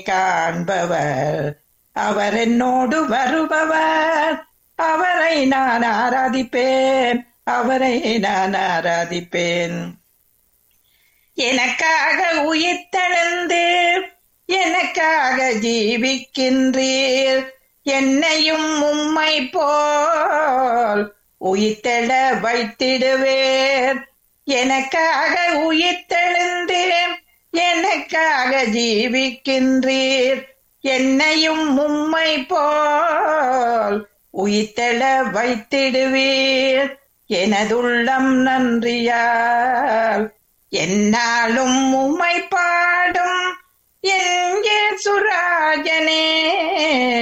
காண்பவர் அவர் என்னோடு வருபவர் அவரை நான் ஆராதிப்பேன் அவரை நான் ஆராதிப்பேன் எனக்காக உயிர்த்தெழுந்து எனக்காக ஜீவிக்கின்றீர் என்னையும் உம்மை போல் உயிர்த்தெழ வைத்திடுவேர் எனக்காக உயிர்த்தெழுந்து எனக்காக ஜீவிக்கின்றீர் என்னையும் உம்மை போல் உயிர்த்தெழ வைத்திடுவீர் எனதுள்ளம் நன்றியால் என்னாலும் உம்மை பாடும் என் சுராஜனே